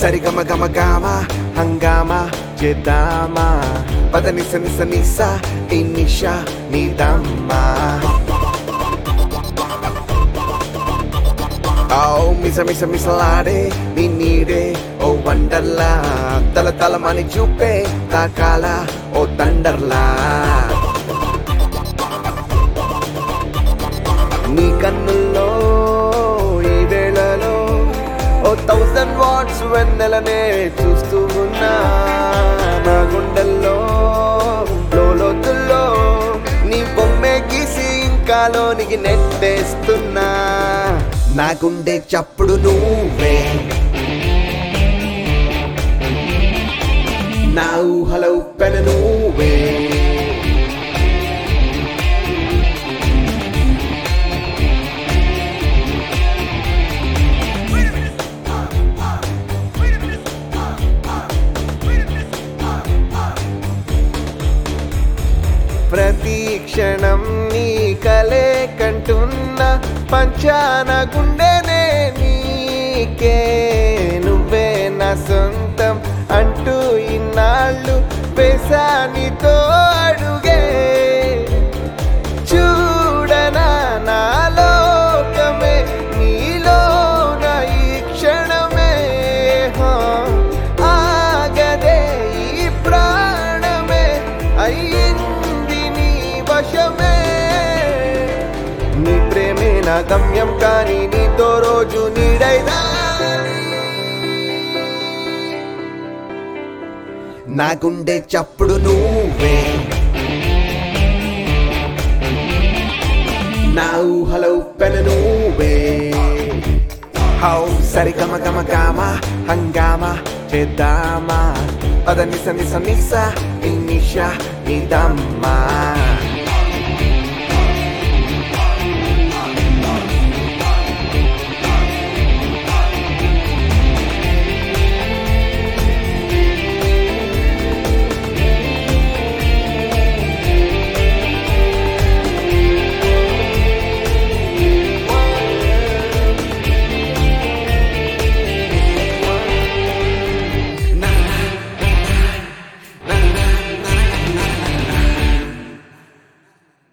సరిగమ గమ గామ హంగామా చేద్దామా పద నిస నిస నిస ఈ నిష నీదమ్మా ఓ మిస మిస మిసలాడే నీ నీడే ఓ వండర్లా తల తలమని చూపే తాకాల ఓ తండర్లా నీ కన్నుల్లో ఈ వేళలో ఓ థౌసండ్ వాట్స్ వెన్నెలనే చూస్తూ ఉన్నా నా గుండెల్లో లోతుల్లో నీ బొమ్మే గీసి ఇంకా లోనికి నెట్టేస్తున్నా నా గుండె చప్పుడు నువ్వే నా ఊహలో ఉప్పెన నువ్వే ప్రతి క్షణం నీ కలే కంటున్న పంచాన గుండెనే నీకే నువ్వే నా సొంతం అంటూ ఇన్నాళ్ళు పేసానితో అడుగే చూడనా నా లోకమే నీలో నా ఈ క్షణమే హా. ఆగదే ఈ ప్రాణమే అయ్యింది నీ వశమే నీ ప్రేమే నా గమ్యం కానీ నీతో రోజు నీడైనా నా గుండె చప్పుడు నువ్వే నా ఊహలో ఉప్పెన నువ్వే హౌ సరిగమ గమ గామ హంగామా చేద్దామా పద నిస నిస నిస ఈ నిష నిదమ్మా